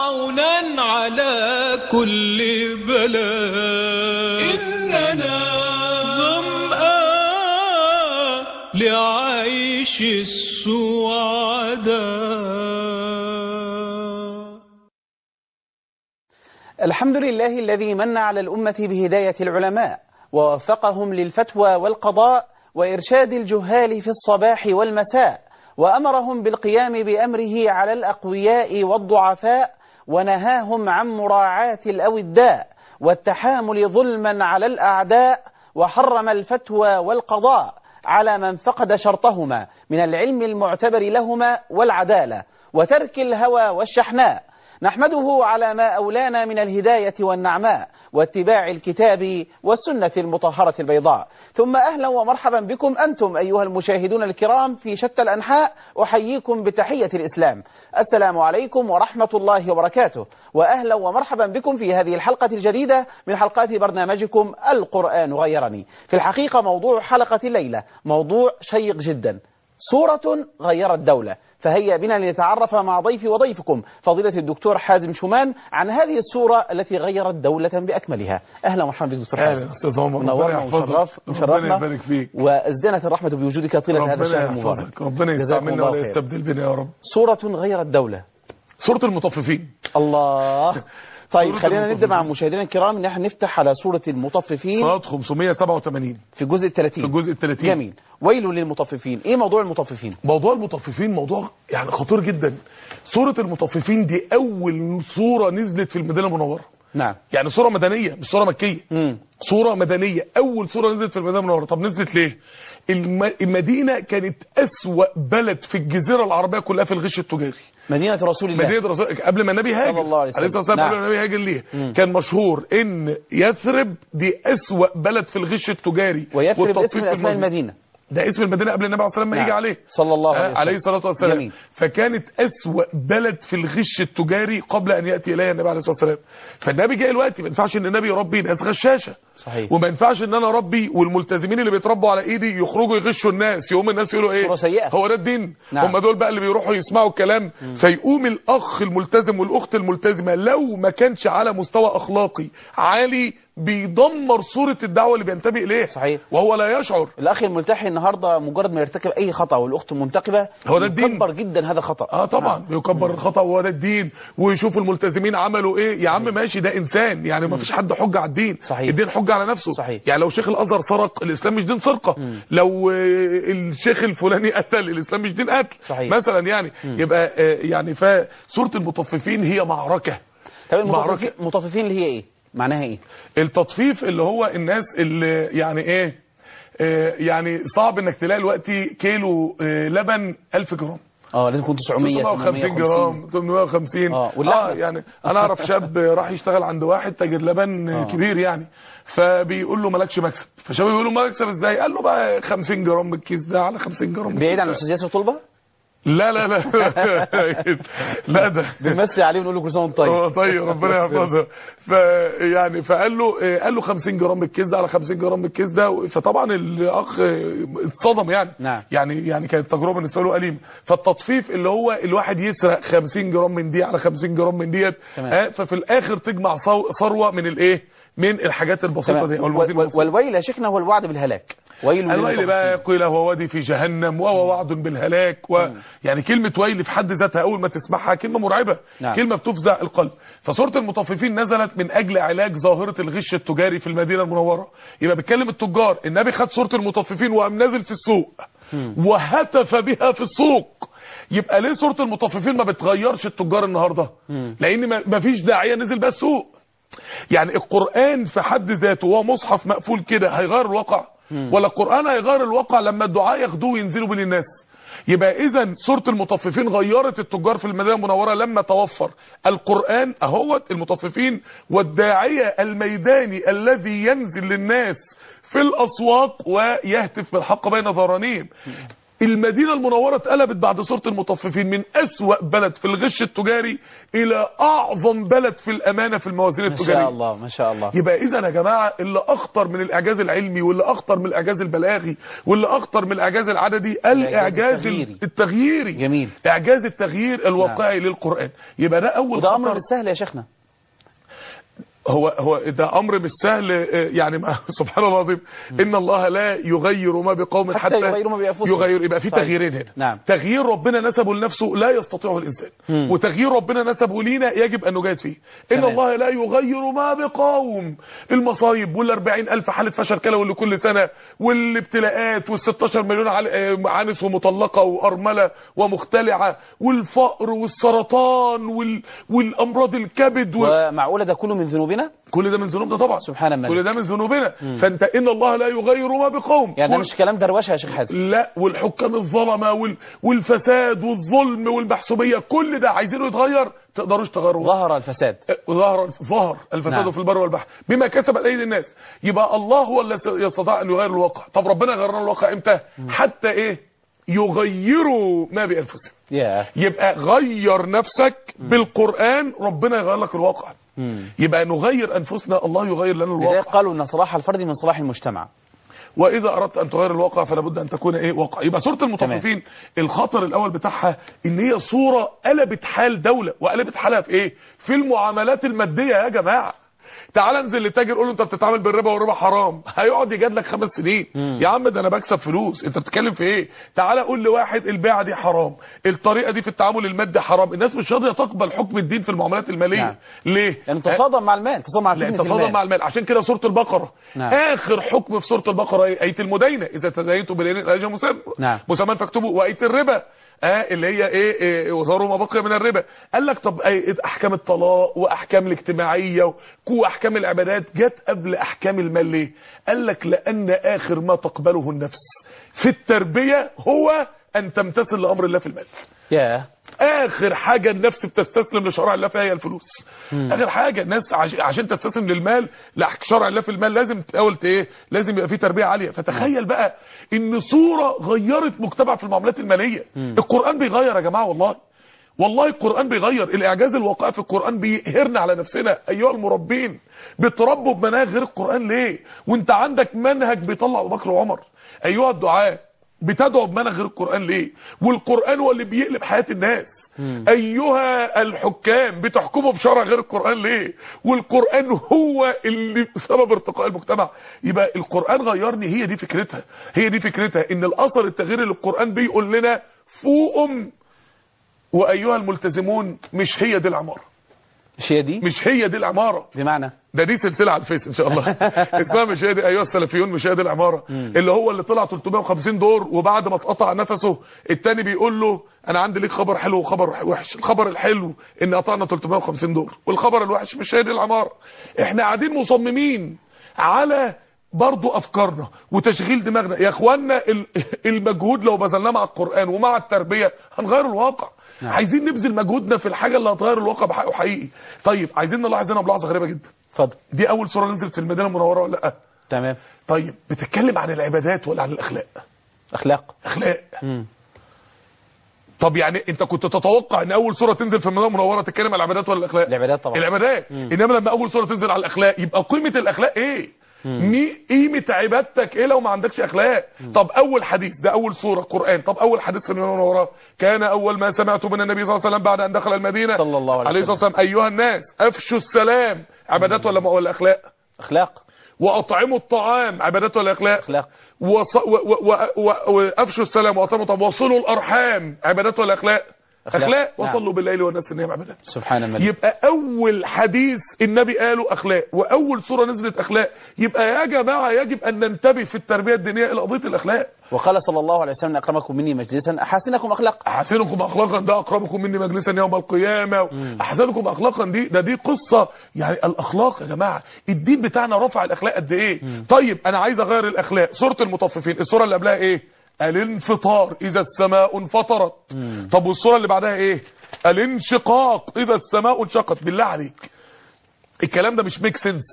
عونا على كل بلاء إننا ظمآن لعيش السعداء الحمد لله الذي من على الأمة بهداية العلماء ووفقهم للفتوى والقضاء وإرشاد الجهال في الصباح والمساء وأمرهم بالقيام بأمره على الأقوياء والضعفاء ونهاهم عن مراعاة الأوداء والتحامل ظلما على الأعداء وحرم الفتوى والقضاء على من فقد شرطهما من العلم المعتبر لهما والعدالة وترك الهوى والشحناء نحمده على ما أولانا من الهداية والنعماء واتباع الكتاب والسنة المطهرة البيضاء ثم أهلا ومرحبا بكم أنتم أيها المشاهدون الكرام في شتى الأنحاء أحييكم بتحية الإسلام السلام عليكم ورحمة الله وبركاته وأهلا ومرحبا بكم في هذه الحلقة الجديدة من حلقات برنامجكم القرآن غيرني في الحقيقة موضوع حلقة الليلة موضوع شيق جدا صورة غيرت دولة فهيا بنا لنتعرف مع ضيفي وضيفكم فضيلة الدكتور حازم شومان عن هذه الصورة التي غيرت دولة بأكملها أهلا ومرحبا بك دكتور حازم اهلا استاذ عمر ربنا منورنا يحفظك ومشرف ربنا مشرفنا يبارك فيك وازدنت الرحمة بوجودك طيلة هذا ربنا الشهر المبارك يحفظك ربنا جزاكم يستعملنا الله ولا خير. يستبدل بنا يا رب صورة غيرت دولة سورة المطففين الله طيب سورة خلينا نبدأ مع المطففين. مشاهدينا الكرام ان احنا نفتح على سورة المطففين صلاة 587 في الجزء في 30 الجزء ال 30 جميل ويل للمطففين ايه موضوع المطففين موضوع المطففين موضوع يعني خطير جدا سورة المطففين دي أول سورة نزلت في المدينة المنورة نعم يعني سورة مدنية مش سورة مكية امم صورة مدنية أول صورة نزلت في المدينة المنورة طب نزلت ليه الم... المدينة كانت أسوأ بلد في الجزيرة العربية كلها في الغش التجاري مدينة رسول الله مدينة رسول قبل ما النبي هاجر صلى الله عليه وسلم. الصلاة والسلام نعم. قبل ما النبي هاجر ليه مم. كان مشهور ان يثرب دي أسوأ بلد في الغش التجاري ويثرب والتطفيف اسم من في اسماء المدينة. المدينة ده اسم المدينة قبل النبي عليه الصلاة والسلام ما نعم. يجي عليه صلى الله عليه آه، وسلم عليه الصلاة والسلام جميل. فكانت أسوأ بلد في الغش التجاري قبل أن يأتي إليها النبي عليه الصلاة والسلام فالنبي جاي دلوقتي ما ينفعش إن النبي يربي ناس غشاشة صحيح وما ينفعش ان انا اربي والملتزمين اللي بيتربوا على ايدي يخرجوا يغشوا الناس يقوم الناس يقولوا ايه صورة سيئة. هو ده الدين نعم. هم دول بقى اللي بيروحوا يسمعوا الكلام فيقوم الاخ الملتزم والاخت الملتزمه لو ما كانش على مستوى اخلاقي عالي بيدمر صوره الدعوه اللي بينتمي اليه صحيح. وهو لا يشعر الاخ الملتحي النهارده مجرد ما يرتكب اي خطا والاخت المنتقبه هو ده الدين. يكبر جدا هذا الخطا اه طبعا يكبر الخطا وهو ده الدين ويشوفوا الملتزمين عملوا ايه يا عم ماشي ده انسان يعني ما فيش حد حجه على الدين صحيح. الدين حجه على نفسه صحيح. يعني لو شيخ الازهر سرق الاسلام مش دين سرقه لو آه، الشيخ الفلاني قتل الاسلام مش دين قتل صحيح. مثلا يعني يبقى آه، يعني فسوره المطففين هي معركه طب معركة. المطففين المطففين اللي هي ايه معناها ايه التطفيف اللي هو الناس اللي يعني ايه آه، يعني صعب انك تلاقي دلوقتي كيلو آه، لبن 1000 جرام اه لازم يكون 900 650 جرام 850 آه، واللحمة؟ اه يعني انا اعرف شاب راح يشتغل عند واحد تاجر لبن آه. كبير يعني فبيقول له مالكش مكسب فالشباب بيقول له مكسب ازاي قال له بقى 50 جرام من الكيس ده على 50 جرام من بعيد عن الكيس الاستاذ ياسر طلبه ده. لا لا لا لا ده بنمسي عليه ونقول له كل سنه وانت طيب هو طيب ربنا يحفظه فيعني فقال له آه، قال له 50 جرام من الكيس ده على 50 جرام من الكيس ده فطبعا الاخ آه، اتصدم يعني نعم. يعني يعني كانت تجربه بالنسبه له اليمه فالتطفيف اللي هو الواحد يسرق 50 جرام من دي على 50 جرام من ديت تمام. آه، ففي الاخر تجمع صو- ثروه من الايه من الحاجات البسيطه دي او تمام الموازين وال- البسيطة. والويل يا شيخنا هو الوعد بالهلاك ويل الويل بقى للمطففين قيل هو وادي في جهنم وهو وعد بالهلاك و... يعني كلمة ويل في حد ذاتها أول ما تسمعها كلمة مرعبة نعم. كلمة بتفزع القلب فسورة المطففين نزلت من أجل علاج ظاهرة الغش التجاري في المدينة المنورة يبقى بيتكلم التجار النبي خد سورة المطففين وقام نازل في السوق وهتف بها في السوق يبقى ليه سورة المطففين ما بتغيرش التجار النهاردة لأن ما- ما فيش داعية نزل بقى السوق يعني القرآن في حد ذاته وهو مصحف مقفول كده هيغير الواقع ولا القرآن هيغير الواقع لما الدعاء ياخدوه وينزلوا بين الناس يبقى اذا سورة المطففين غيرت التجار في المدينة المنورة لما توفر القرآن اهوت المطففين والداعية الميداني الذي ينزل للناس في الاسواق ويهتف بالحق بين ظهرانيهم المدينة المنورة اتقلبت بعد سورة المطففين من أسوأ بلد في الغش التجاري إلى أعظم بلد في الأمانة في الموازين ما التجارية شاء الله ما شاء الله يبقى اذا يا جماعه اللي اخطر من الاعجاز العلمي واللي اخطر من الاعجاز البلاغي واللي اخطر من الاعجاز العددي الاعجاز التغييري. التغييري جميل. اعجاز التغيير الواقعي للقران يبقى ده اول وده خطر. امر بالسهل يا شيخنا هو هو ده امر مش سهل آه، يعني ما- سبحان الله العظيم ان الله لا يغير ما بقوم حتى حتى, يغيروا ما بأنفسهم. يغير يبقى في صحيح. تغييرين هنا نعم. تغيير ربنا نسبه لنفسه لا يستطيعه الانسان مم. وتغيير ربنا نسبه لينا يجب ان نجاهد فيه ان تمام. الله لا يغير ما بقوم المصايب وال ألف حاله فشل كلوي لكل سنه والابتلاءات وال16 مليون عل- آه، عنس ومطلقه وارمله ومختلعه والفقر والسرطان وال... والامراض الكبد و... ومعقولة ده كله من ذنوبنا كل ده من ذنوبنا طبعا سبحان الملك. كل ده من ذنوبنا فانت ان الله لا يغير ما بقوم يعني ده كل- مش كلام دروشة يا شيخ حازم لا والحكام الظلمه وال... والفساد والظلم والمحسوبيه كل ده عايزينه يتغير تقدروش تغيروه ظهر الفساد ظهر ظهر الفساد نعم. في البر والبحر بما كسبت ايدي الناس يبقى الله هو اللي يستطيع ان يغير الواقع طب ربنا غير لنا الواقع امتى حتى ايه يغيروا ما بانفسهم يا يبقى غير نفسك بالقران ربنا يغير لك الواقع مم. يبقى نغير انفسنا الله يغير لنا لذلك الواقع قالوا ان صلاح الفرد من صلاح المجتمع واذا اردت ان تغير الواقع فلا بد ان تكون ايه واقع يبقى سوره المطففين الخطر الاول بتاعها ان هي صوره قلبت حال دوله وقلبت حالها في ايه في المعاملات الماديه يا جماعه تعال انزل لتاجر قول له انت بتتعامل بالربا والربا حرام هيقعد يجادلك خمس سنين يا عم ده انا بكسب فلوس انت بتتكلم في ايه تعال قول لواحد البيعه دي حرام الطريقه دي في التعامل المادي حرام الناس مش راضيه تقبل حكم الدين في المعاملات الماليه نعم. ليه يعني تصادم مع المال تصادم مع لا فتنة تصادم المال مع المال عشان كده سوره البقره نعم. اخر حكم في سوره البقره ايه ايه المدينه اذا تداينتم بدين الاجل مسمى نعم. مسمى فاكتبوا وايه الربا اه اللي هي ايه, إيه وزاروا ما بقي من الربا قال لك طب أي احكام الطلاق واحكام الاجتماعيه واحكام العبادات جت قبل احكام المال ليه قال لك لان اخر ما تقبله النفس في التربيه هو ان تمتثل لامر الله في المال يا اخر حاجه النفس بتستسلم لشرع الله فيها هي الفلوس اخر حاجه الناس عش... عشان تستسلم للمال لشرع الله في المال لازم تقول ايه لازم يبقى في تربيه عاليه فتخيل بقى ان صوره غيرت مجتمع في المعاملات الماليه القران بيغير يا جماعه والله والله القرآن بيغير الإعجاز الواقعي في القرآن بيقهرنا على نفسنا أيها المربين بتربوا بمناهج غير القرآن ليه وانت عندك منهج بيطلع أبو بكر وعمر أيها الدعاء بتدعو بمنهج غير القرآن ليه والقرآن هو اللي بيقلب حياة الناس ايها الحكام بتحكموا بشرع غير القرآن ليه والقرآن هو اللي سبب ارتقاء المجتمع يبقى القرآن غيرني هي دي فكرتها هي دي فكرتها ان الاثر التغييري اللي القرآن بيقول لنا فوقهم وايها الملتزمون مش هي دي العمارة مش هي دي مش هي دي العمارة بمعنى ده دي سلسلة على الفيس ان شاء الله اسمها مش هي دي ايها السلفيون مش هي دي العمارة اللي هو اللي طلع 350 دور وبعد ما اتقطع نفسه التاني بيقول له انا عندي ليك خبر حلو وخبر وحش الخبر الحلو ان قطعنا 350 دور والخبر الوحش مش هي دي العمارة احنا قاعدين مصممين على برضو افكارنا وتشغيل دماغنا يا اخوانا ال- المجهود لو بذلناه مع القرآن ومع التربية هنغير الواقع نعم. عايزين نبذل مجهودنا في الحاجة اللي هتغير الواقع بحقه حقيقي طيب عايزين نلاحظ هنا ملاحظة غريبة جدا اتفضل دي اول سوره نزلت في المدينه المنوره ولا لا تمام طيب بتتكلم عن العبادات ولا عن الاخلاق اخلاق اخلاق مم. طب يعني انت كنت تتوقع ان اول سوره تنزل في المدينه المنوره تتكلم عن العبادات ولا الاخلاق العبادات طبعا العبادات انما لما اول سوره تنزل على الاخلاق يبقى قيمه الاخلاق ايه مي قيمه عبادتك ايه لو ما عندكش اخلاق طب اول حديث ده اول سوره قران طب اول حديث في المدينه المنوره كان اول ما سمعت من النبي صلى الله عليه وسلم بعد ان دخل المدينه صلى الله عليه عليه الصلاه والسلام ايها الناس افشوا السلام عبادات ولا ولا اخلاق اخلاق واطعموا الطعام عبادات ولا اخلاق اخلاق وص... و... و... و... و... وافشوا السلام واطعموا الطعام وصلوا الارحام عبادات ولا اخلاق أخلاق. اخلاق نعم. وصلوا بالليل والناس النيام عبادات سبحان الملك يبقى اول حديث النبي قاله اخلاق واول سوره نزلت اخلاق يبقى يا جماعه يجب ان ننتبه في التربيه الدينيه الى قضيه الاخلاق وقال صلى الله عليه وسلم اكرمكم مني مجلسا احاسنكم اخلاق احسنكم اخلاقا ده اقربكم مني مجلسا يوم القيامه احسنكم اخلاقا دي ده دي قصه يعني الاخلاق يا جماعه الدين بتاعنا رفع الاخلاق قد ايه طيب انا عايز اغير الاخلاق سوره المطففين السوره اللي قبلها ايه الانفطار اذا السماء انفطرت طب والسوره اللي بعدها ايه الانشقاق اذا السماء انشقت بالله عليك الكلام ده مش ميك سنس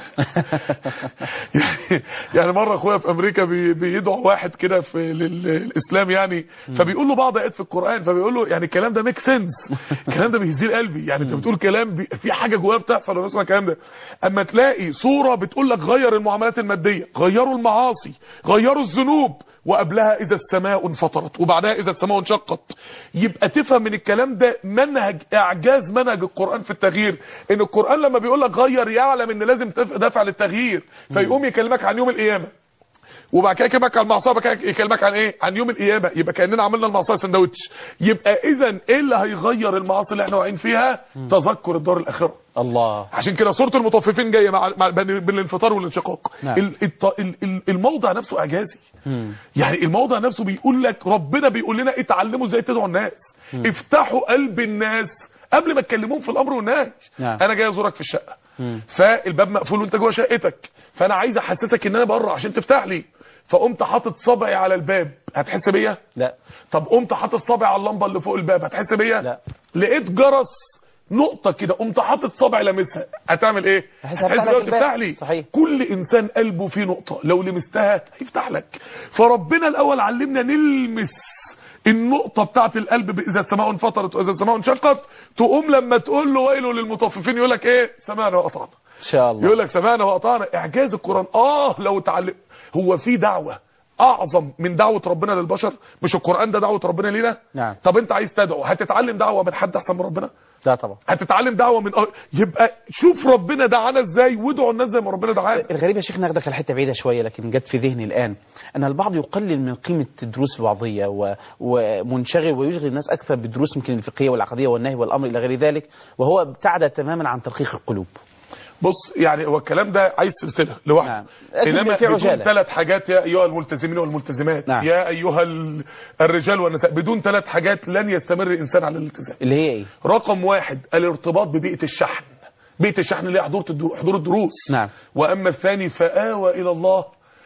يعني- يعني مره اخويا في امريكا بي- بيدعو واحد كده في لل- للاسلام يعني فبيقول له بعض ايات في القران فبيقول له يعني الكلام ده ميك سنس الكلام ده بيهزير قلبي يعني انت بتقول كلام بي في حاجه جواه بتحصل ونسمع الكلام ده اما تلاقي صوره بتقول لك غير المعاملات الماديه غيروا المعاصي غيروا الذنوب وقبلها اذا السماء انفطرت وبعدها اذا السماء انشقت يبقى تفهم من الكلام ده منهج اعجاز منهج القران في التغيير ان القران لما بيقول لك غير يعلم ان لازم تف- دافع للتغيير فيقوم يكلمك عن يوم القيامه وبعد كده يكلمك عن المعصيه وبعد كده يكلمك عن ايه عن يوم القيامه يبقى كاننا عملنا المعصيه سندوتش يبقى اذا ايه اللي هيغير المعاصي اللي احنا واقعين فيها تذكر الدار الاخره الله عشان كده سوره المطففين جايه مع, مع بين- بالانفطار والانشقاق نعم. ال- الط- ال- ال- الموضع نفسه اعجازي مم. يعني الموضع نفسه بيقول لك ربنا بيقول لنا اتعلموا ازاي تدعوا الناس افتحوا قلب الناس قبل ما تكلموهم في الامر والنهي نعم. انا جاي ازورك في الشقه مم. فالباب مقفول وانت جوه شقتك فانا عايز احسسك ان انا بره عشان تفتح لي فقمت حاطط صبعي على الباب هتحس بيا لا طب قمت حاطط صبعي على اللمبه اللي فوق الباب هتحس بيا لا. لقيت جرس نقطه كده قمت حاطط صبعي لامسها هتعمل ايه هحس هفتح لك بيا الباب. وتفتح لي صحيح. كل انسان قلبه فيه نقطه لو لمستها هيفتح لك فربنا الاول علمنا نلمس النقطة بتاعت القلب ب- إذا السماء انفطرت وإذا السماء انشقت تقوم لما تقول له ويل للمطففين يقول لك إيه سمعنا وأطعنا ان شاء الله يقول لك سمعنا وأطعنا إعجاز القرآن آه لو تعلم هو في دعوة أعظم من دعوة ربنا للبشر مش القرآن ده دعوة ربنا لينا نعم. طب أنت عايز تدعو هتتعلم دعوة من حد أحسن من ربنا لا طبعا هتتعلم دعوة من يبقى شوف ربنا دعانا إزاي وادعوا الناس زي ما ربنا دعانا الغريب يا شيخ ناخدك الحته بعيده شويه لكن جت في ذهني الان ان البعض يقلل من قيمه الدروس الوعظيه و... ومنشغل ويشغل الناس اكثر بالدروس يمكن الفقهيه والعقديه والنهي والامر الى غير ذلك وهو ابتعد تماما عن ترقيق القلوب بص يعني هو الكلام ده عايز سلسله لوحده نعم. لكن انما في بدون عجالة. ثلاث حاجات يا ايها الملتزمين والملتزمات نعم. يا ايها ال- الرجال والنساء بدون ثلاث حاجات لن يستمر الانسان على الالتزام اللي هي ايه رقم واحد الارتباط ببيئه الشحن بيئه الشحن اللي هي حضور الدرو- حضور الدروس نعم. واما الثاني فآوى الى الله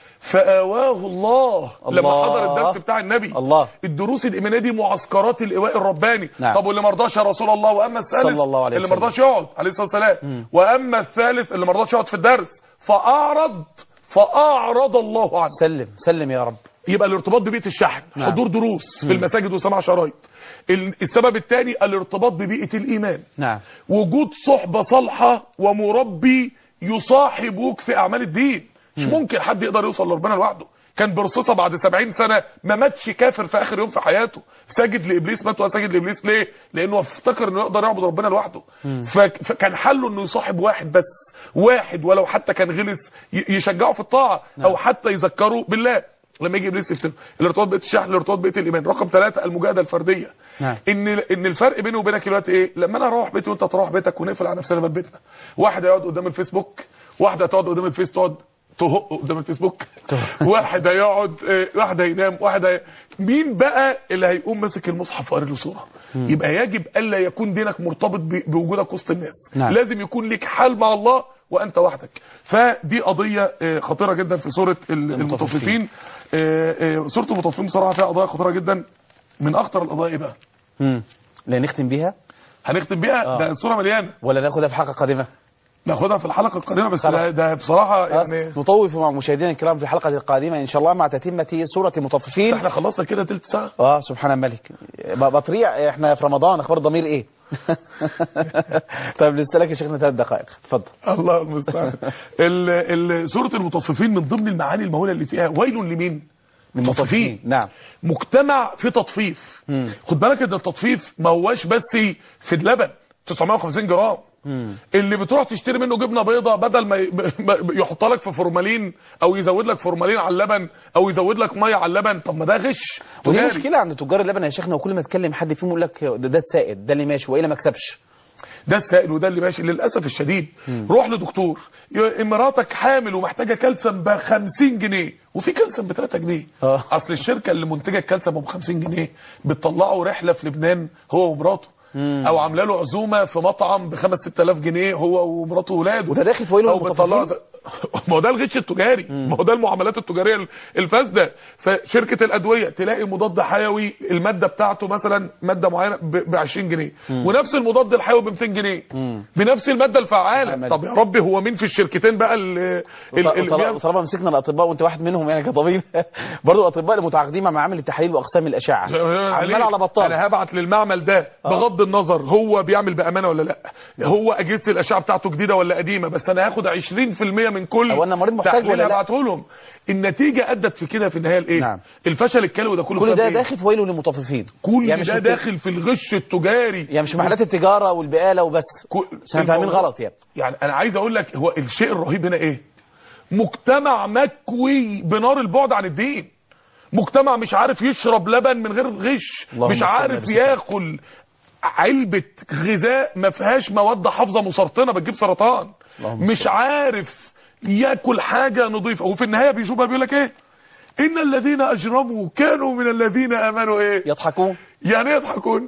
فآواه الله, لما الله. حضر الدرس بتاع النبي الله. الدروس الإيمانية دي معسكرات الإيواء الرباني نعم. طب واللي مرضاش يا رسول الله وأما الثالث صلى الله عليه اللي وسلم. مرضاش يقعد عليه الصلاة والسلام وأما الثالث اللي مرضاش يقعد في الدرس فأعرض فأعرض الله عنه سلم سلم يا رب يبقى الارتباط ببيئة الشحن نعم. حضور دروس في المساجد وسماع شرايط ال- السبب الثاني الارتباط ببيئة الإيمان نعم وجود صحبة صالحة ومربي يصاحبوك في أعمال الدين مش ممكن حد يقدر يوصل لربنا لوحده كان برصاصة بعد 70 سنة ما ماتش كافر في آخر يوم في حياته ساجد لإبليس مات وساجد لإبليس ليه؟ لأنه افتكر إنه يقدر يعبد ربنا لوحده فك- فكان حله إنه يصاحب واحد بس واحد ولو حتى كان غلس ي- يشجعه في الطاعة أو حتى يذكره بالله لما يجي ابليس يفتن الارتباط بيئه الشحن الارتباط بيئه الايمان رقم ثلاثة المجاهده الفرديه نعم. ان ان الفرق بيني وبينك دلوقتي ايه لما انا اروح بيتي وانت تروح بيتك ونقفل على نفسنا باب بيتنا واحد يقعد قدام الفيسبوك واحده تقعد قدام الفيس تقعد تهق قدام الفيسبوك واحد هيقعد آه، واحد هينام واحد هي... مين بقى اللي هيقوم ماسك المصحف وقاري له صوره يبقى يجب الا يكون دينك مرتبط ب- بوجودك وسط الناس نعم. لازم يكون لك حال مع الله وانت وحدك فدي قضيه آه، خطيره جدا في سوره ال- المطففين آه، آه، سوره المطففين بصراحه فيها قضايا خطيره جدا من اخطر القضايا ايه بقى مم. لا نختم بيها هنختم بيها آه. ده السوره مليانه ولا ناخدها في حلقه قادمه ناخدها في الحلقه القادمه بس خلاص. ده, ده بصراحه خلاص يعني نطوف مع مشاهدينا الكرام في الحلقه القادمه ان شاء الله مع تتمه سوره المطففين احنا خلصنا كده تلت ساعه اه سبحان الملك ب- بطريع احنا في رمضان اخبار الضمير ايه طيب لسه لك يا شيخنا ثلاث دقائق اتفضل الله المستعان ال- ال- سوره المطففين من ضمن المعاني المهوله اللي فيها ويل لمين المطففين نعم مجتمع في تطفيف مم. خد بالك ان التطفيف ما هواش بس في اللبن 950 جرام مم. اللي بتروح تشتري منه جبنه بيضه بدل ما ي- ما يحط لك في فورمالين او يزود لك فورمالين على اللبن او يزود لك ميه على اللبن طب ما ده غش ودي تجاري. مشكله عند تجار اللبن يا شيخنا وكل ما تكلم حد فيهم يقول لك ده, ده السائد ده اللي ماشي والا ما كسبش ده السائل وده اللي ماشي للاسف الشديد روح لدكتور يا- مراتك حامل ومحتاجه كالسيوم ب 50 جنيه وفي كالسيوم ب 3 جنيه آه. اصل الشركه اللي منتجه الكالسيوم ب 50 جنيه بتطلعه رحله في لبنان هو ومراته او عامله له عزومه في مطعم ب 5 6000 جنيه هو ومراته واولاده وده داخل في ويل او بتطلعه للمطففين ما هو ده الغش التجاري ما هو ده المعاملات التجاريه ال- الفاسده فشركه الادويه تلاقي مضاد حيوي الماده بتاعته مثلا ماده معينه ب 20 جنيه ونفس المضاد الحيوي ب 200 جنيه بنفس الماده الفعاله المادة. طب يا ربي هو مين في الشركتين بقى اللي وطالما وطالما مسكنا الاطباء وانت واحد منهم يعني كطبيب برضه الاطباء اللي متعاقدين مع معامل التحاليل واقسام الاشعه عمال على بطال انا هبعت للمعمل ده بغض النظر هو بيعمل بامانه ولا لا هو اجهزه الاشعه بتاعته جديده ولا قديمه بس انا هاخد 20% من كل هو أنا مريض محتاج تحليل ولا لا؟ هبعته لهم النتيجه ادت في كده في النهايه لايه نعم. الفشل الكلوي ده كله كل بسبب ده إيه؟ داخل في ويل للمطففين كل يعني مش ده الت- داخل في الغش التجاري يعني مش محلات التجاره والبقاله وبس كل- عشان فاهمين الموضوع- غلط يعني يعني انا عايز اقول لك هو الشيء الرهيب هنا ايه مجتمع مكوي بنار البعد عن الدين مجتمع مش عارف يشرب لبن من غير غش اللهم مش صل على عارف سيدنا. ياكل علبة غذاء ما فيهاش مواد حافظة مسرطنة بتجيب سرطان اللهم مش صل. عارف ياكل حاجة نظيفة وفي النهاية بيشوفها بيقول لك ايه ان الذين اجرموا كانوا من الذين امنوا ايه يضحكون يعني ايه يضحكون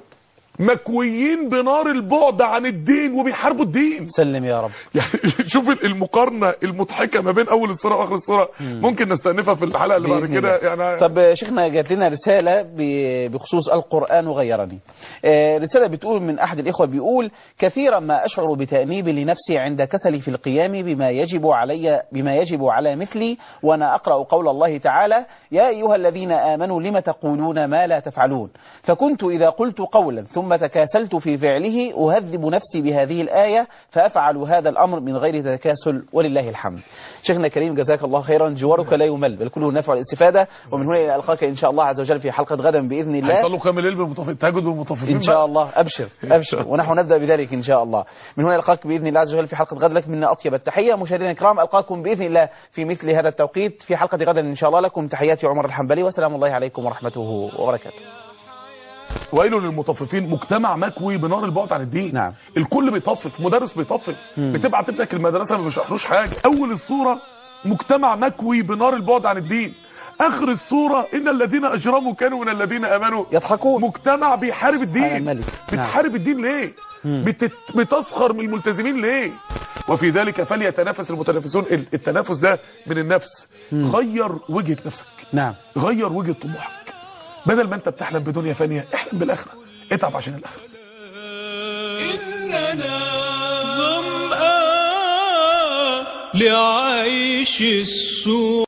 مكويين بنار البعد عن الدين وبيحاربوا الدين سلم يا رب يعني شوف المقارنه المضحكه ما بين اول الصوره واخر الصوره ممكن نستأنفها في الحلقه اللي بعد بإذن كده الله. يعني طب شيخنا جات لنا رسالة ب- بخصوص القرآن غيرني آه، رسالة بتقول من أحد الإخوة بيقول كثيرا ما أشعر بتأنيب لنفسي عند كسلي في القيام بما يجب علي بما يجب على مثلي وأنا أقرأ قول الله تعالى يا أيها الذين آمنوا لم تقولون ما لا تفعلون فكنت إذا قلت قولا ثم تكاسلت في فعله أهذب نفسي بهذه الآية فأفعل هذا الأمر من غير تكاسل ولله الحمد شيخنا الكريم جزاك الله خيرا جوارك لا يمل بل كله نفع والاستفادة ومن هنا إلى ألقاك إن شاء الله عز وجل في حلقة غدا بإذن الله هيصلوا كام الليل بالمطففين تهجد بالمطففين إن شاء الله أبشر أبشر ونحن نبدأ بذلك إن شاء الله من هنا ألقاك بإذن الله عز وجل في حلقة غدا لك منا أطيب التحية مشاهدينا الكرام ألقاكم بإذن الله في مثل هذا التوقيت في حلقة غدا إن شاء الله لكم تحياتي عمر الحنبلي وسلام الله عليكم ورحمته وبركاته ويل للمطففين مجتمع مكوي بنار البعد عن الدين نعم. الكل بيطفف مدرس بيطفف بتبعت ابنك المدرسه ما بيشرحلوش حاجه اول الصوره مجتمع مكوي بنار البعد عن الدين اخر الصوره ان الذين اجرموا كانوا من الذين امنوا يضحكون مجتمع بيحارب سبحان الدين الملك. نعم. بتحارب الدين ليه بتت... بتسخر من الملتزمين ليه وفي ذلك فليتنافس المتنافسون ال- التنافس ده من النفس غير وجهة نفسك نعم غير وجهة طموحك بدل ما انت بتحلم بدنيا فانية احلم بالاخرة اتعب عشان الاخرة إننا ظمآن لعيش السوء